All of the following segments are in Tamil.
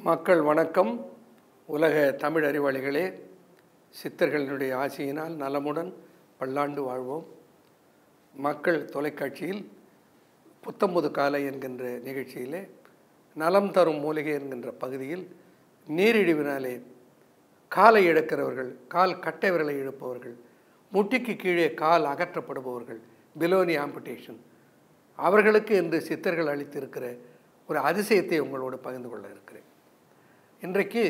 மக்கள் வணக்கம் உலக தமிழ் அறிவாளிகளே சித்தர்களினுடைய ஆசையினால் நலமுடன் பல்லாண்டு வாழ்வோம் மக்கள் தொலைக்காட்சியில் புத்தம்புது காலை என்கின்ற நிகழ்ச்சியிலே நலம் தரும் மூலிகை என்கின்ற பகுதியில் நீரிழிவினாலே காலை இழக்கிறவர்கள் கால் கட்டை விரலை இழுப்பவர்கள் முட்டிக்கு கீழே கால் அகற்றப்படுபவர்கள் பிலோனி ஆம்புடேஷன் அவர்களுக்கு என்று சித்தர்கள் அளித்திருக்கிற ஒரு அதிசயத்தை உங்களோடு பகிர்ந்து கொள்ள இருக்கிறேன் இன்றைக்கு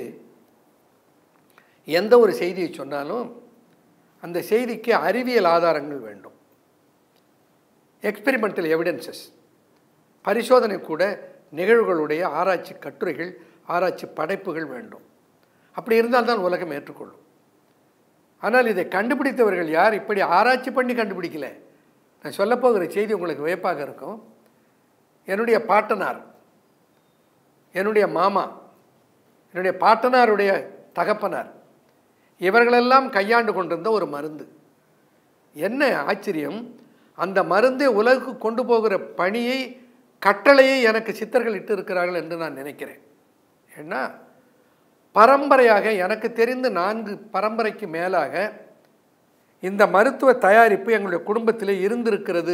எந்த ஒரு செய்தியை சொன்னாலும் அந்த செய்திக்கு அறிவியல் ஆதாரங்கள் வேண்டும் எக்ஸ்பெரிமெண்டல் எவிடன்சஸ் பரிசோதனை கூட நிகழ்வுகளுடைய ஆராய்ச்சி கட்டுரைகள் ஆராய்ச்சி படைப்புகள் வேண்டும் அப்படி இருந்தால்தான் உலகம் ஏற்றுக்கொள்ளும் ஆனால் இதை கண்டுபிடித்தவர்கள் யார் இப்படி ஆராய்ச்சி பண்ணி கண்டுபிடிக்கல நான் சொல்லப்போகிற செய்தி உங்களுக்கு வியப்பாக இருக்கும் என்னுடைய பாட்டனார் என்னுடைய மாமா என்னுடைய பாட்டனாருடைய தகப்பனார் இவர்களெல்லாம் கையாண்டு கொண்டிருந்த ஒரு மருந்து என்ன ஆச்சரியம் அந்த மருந்தை உலகுக்கு கொண்டு போகிற பணியை கட்டளையை எனக்கு சித்தர்கள் இட்டு இருக்கிறார்கள் என்று நான் நினைக்கிறேன் ஏன்னா பரம்பரையாக எனக்கு தெரிந்து நான்கு பரம்பரைக்கு மேலாக இந்த மருத்துவ தயாரிப்பு எங்களுடைய குடும்பத்திலே இருந்திருக்கிறது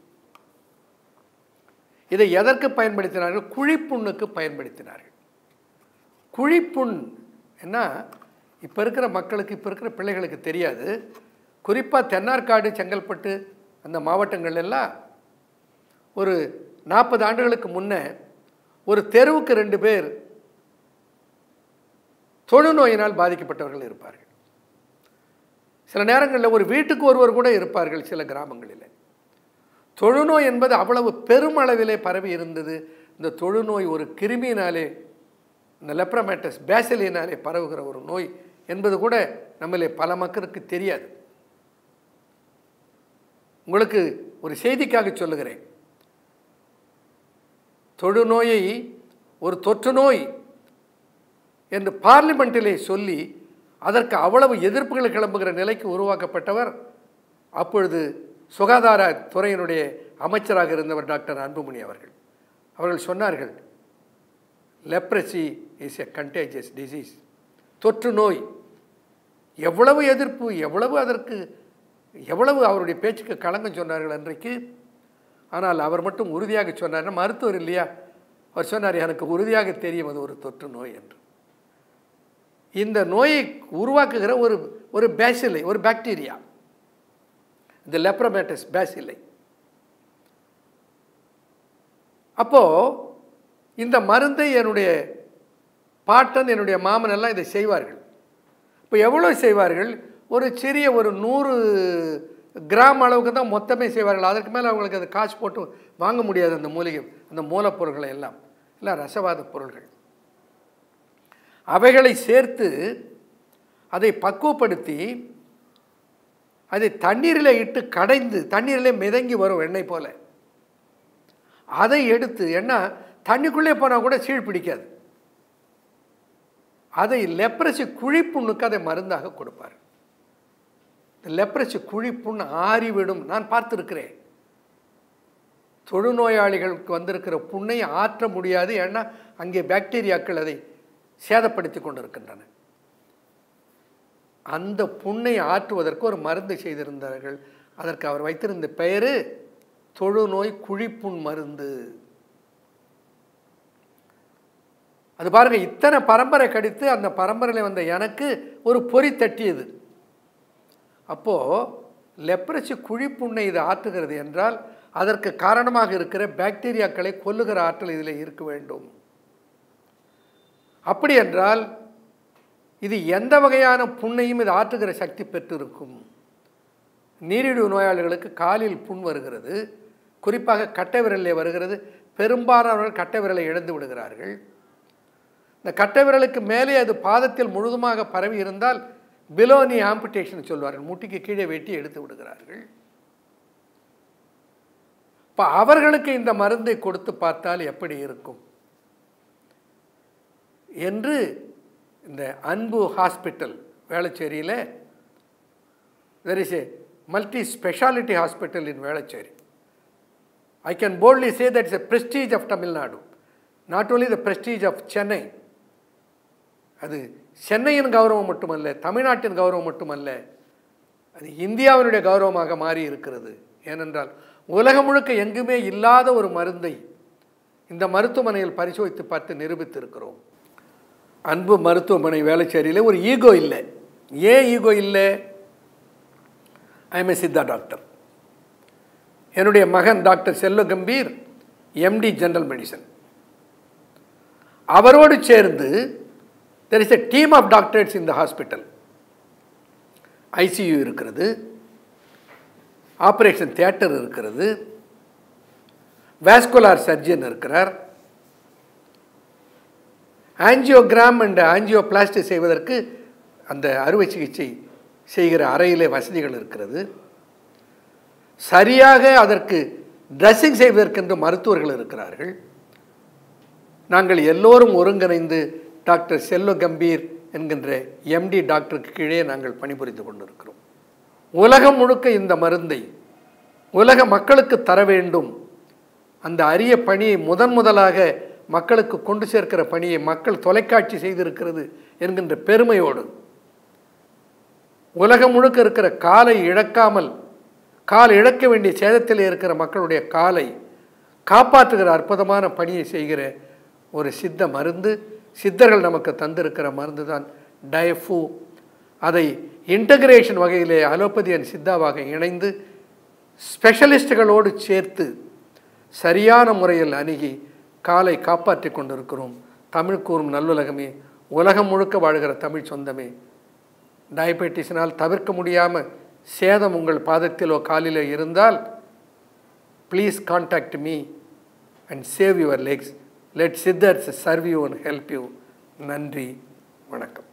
இதை எதற்கு பயன்படுத்தினார்கள் குழிப்புண்ணுக்கு பயன்படுத்தினார்கள் குழிப்புண் என்ன இப்போ இருக்கிற மக்களுக்கு இப்போ இருக்கிற பிள்ளைகளுக்கு தெரியாது குறிப்பாக தென்னார்காடு செங்கல்பட்டு அந்த மாவட்டங்கள் எல்லாம் ஒரு நாற்பது ஆண்டுகளுக்கு முன்னே ஒரு தெருவுக்கு ரெண்டு பேர் தொழுநோயினால் பாதிக்கப்பட்டவர்கள் இருப்பார்கள் சில நேரங்களில் ஒரு வீட்டுக்கு ஒருவர் கூட இருப்பார்கள் சில கிராமங்களில் தொழுநோய் என்பது அவ்வளவு பெருமளவிலே பரவி இருந்தது இந்த தொழுநோய் ஒரு கிருமியினாலே இந்த லெப்ரமேட்டஸ் பேசலினாலே பரவுகிற ஒரு நோய் என்பது கூட நம்மளே பல மக்களுக்கு தெரியாது உங்களுக்கு ஒரு செய்திக்காக சொல்லுகிறேன் தொழுநோயை ஒரு தொற்று நோய் என்று பார்லிமெண்ட்டிலே சொல்லி அதற்கு அவ்வளவு எதிர்ப்புகள் கிளம்புகிற நிலைக்கு உருவாக்கப்பட்டவர் அப்பொழுது சுகாதார துறையினுடைய அமைச்சராக இருந்தவர் டாக்டர் அன்புமணி அவர்கள் அவர்கள் சொன்னார்கள் leprosy is a contagious disease தொற்று நோய் எவ்வளவு எதிர்ப்பு எவ்வளவு அதற்கு எவ்வளவு அவருடைய பேச்சுக்கு களங்கம் சொன்னார்கள் அன்றைக்கு ஆனால் அவர் மட்டும் உறுதியாக சொன்னார் மருத்துவர் இல்லையா அவர் சொன்னார் எனக்கு உறுதியாக தெரியும் அது ஒரு தொற்று நோய் என்று இந்த நோயை உருவாக்குகிற ஒரு ஒரு பேசிலை ஒரு பாக்டீரியா இந்த லெப்ரமேட்டஸ் பேசிலை அப்போது இந்த மருந்தை என்னுடைய பாட்டன் என்னுடைய மாமன் எல்லாம் இதை செய்வார்கள் இப்போ எவ்வளோ செய்வார்கள் ஒரு சிறிய ஒரு நூறு கிராம் அளவுக்கு தான் மொத்தமே செய்வார்கள் அதற்கு மேலே அவங்களுக்கு அது காசு போட்டு வாங்க முடியாது அந்த மூலிகை அந்த மூலப்பொருட்களை எல்லாம் எல்லாம் ரசவாத பொருள்கள் அவைகளை சேர்த்து அதை பக்குவப்படுத்தி அதை தண்ணீரில் இட்டு கடைந்து தண்ணீரிலே மிதங்கி வரும் எண்ணெய் போல் அதை எடுத்து ஏன்னா தண்ணிக்குள்ளே போனால் கூட சீழ் பிடிக்காது அதை லெப்ரசி குழிப்புண்ணுக்கு அதை மருந்தாக கொடுப்பார் லெப்ரசி குழிப்புண் ஆறிவிடும் நான் பார்த்துருக்கிறேன் தொழுநோயாளிகளுக்கு வந்திருக்கிற புண்ணை ஆற்ற முடியாது ஏன்னா அங்கே பாக்டீரியாக்கள் அதை சேதப்படுத்தி கொண்டிருக்கின்றன அந்த புண்ணை ஆற்றுவதற்கு ஒரு மருந்து செய்திருந்தார்கள் அதற்கு அவர் வைத்திருந்த பெயர் தொழுநோய் குழிப்புண் மருந்து அது பாருங்கள் இத்தனை பரம்பரை கடித்து அந்த பரம்பரையில் வந்த எனக்கு ஒரு பொறி தட்டியது அப்போது லெப்ரசி குழிப்புண்ணை இது ஆற்றுகிறது என்றால் அதற்கு காரணமாக இருக்கிற பாக்டீரியாக்களை கொல்லுகிற ஆற்றல் இதில் இருக்க வேண்டும் அப்படி என்றால் இது எந்த வகையான புண்ணையும் இது ஆற்றுகிற சக்தி பெற்றிருக்கும் நீரிழிவு நோயாளிகளுக்கு காலில் புண் வருகிறது குறிப்பாக கட்டை விரலில் வருகிறது பெரும்பாலானவர்கள் கட்டை விரலை இழந்து விடுகிறார்கள் இந்த கட்டை விரலுக்கு மேலே அது பாதத்தில் முழுதுமாக பரவி இருந்தால் பிலோனி ஆம்புடேஷன் சொல்வார்கள் முட்டிக்கு கீழே வெட்டி எடுத்து விடுகிறார்கள் இப்போ அவர்களுக்கு இந்த மருந்தை கொடுத்து பார்த்தால் எப்படி இருக்கும் என்று இந்த அன்பு ஹாஸ்பிட்டல் வேளச்சேரியில் there is a multi speciality hospital in Velachery I can boldly say that it's a prestige of Tamil Nadu, not only the prestige of Chennai, அது சென்னையின் கௌரவம் மட்டுமல்ல தமிழ்நாட்டின் கௌரவம் மட்டுமல்ல அது இந்தியாவினுடைய கௌரவமாக மாறி இருக்கிறது ஏனென்றால் உலகம் முழுக்க எங்குமே இல்லாத ஒரு மருந்தை இந்த மருத்துவமனையில் பரிசோதித்து பார்த்து நிரூபித்திருக்கிறோம் அன்பு மருத்துவமனை வேலைச்சேரியில் ஒரு ஈகோ இல்லை ஏன் ஈகோ இல்லை ஐஎம் ஏ சித்தா டாக்டர் என்னுடைய மகன் டாக்டர் செல்வ கம்பீர் எம்டி ஜெனரல் மெடிசன் அவரோடு சேர்ந்து there is a team of doctors இந்த ஹாஸ்பிட்டல் ஐசியூ இருக்கிறது ஆப்ரேஷன் தியேட்டர் இருக்கிறது வேஸ்குலார் சர்ஜன் இருக்கிறார் ஆஞ்சியோகிராம் அண்ட் ஆஞ்சியோபிளாஸ்டி செய்வதற்கு அந்த அறுவை சிகிச்சை செய்கிற அறையிலே வசதிகள் இருக்கிறது சரியாக அதற்கு ட்ரெஸ்ஸிங் செய்வதற்கென்று மருத்துவர்கள் இருக்கிறார்கள் நாங்கள் எல்லோரும் ஒருங்கிணைந்து டாக்டர் செல்வ கம்பீர் என்கின்ற எம்டி டாக்டருக்கு கீழே நாங்கள் பணிபுரிந்து கொண்டிருக்கிறோம் உலகம் முழுக்க இந்த மருந்தை உலக மக்களுக்கு தர வேண்டும் அந்த அரிய பணியை முதன் முதலாக மக்களுக்கு கொண்டு சேர்க்கிற பணியை மக்கள் தொலைக்காட்சி செய்திருக்கிறது என்கின்ற பெருமையோடு உலகம் முழுக்க இருக்கிற காலை இழக்காமல் கால் இழக்க வேண்டிய சேதத்தில் இருக்கிற மக்களுடைய காலை காப்பாற்றுகிற அற்புதமான பணியை செய்கிற ஒரு சித்த மருந்து சித்தர்கள் நமக்கு தந்திருக்கிற மருந்து தான் டயஃபு அதை இன்டகிரேஷன் வகையிலே அலோபதி அண்ட் சித்தாவாக இணைந்து ஸ்பெஷலிஸ்டுகளோடு சேர்த்து சரியான முறையில் அணுகி காலை காப்பாற்றி கொண்டிருக்கிறோம் தமிழ் கூறும் நல்லுலகமே உலகம் முழுக்க வாழ்கிற தமிழ் சொந்தமே டயபெட்டிஸினால் தவிர்க்க முடியாமல் சேதம் உங்கள் பாதத்திலோ காலிலோ இருந்தால் please contact me and save your legs let Siddhars serve you and help you நன்றி வணக்கம்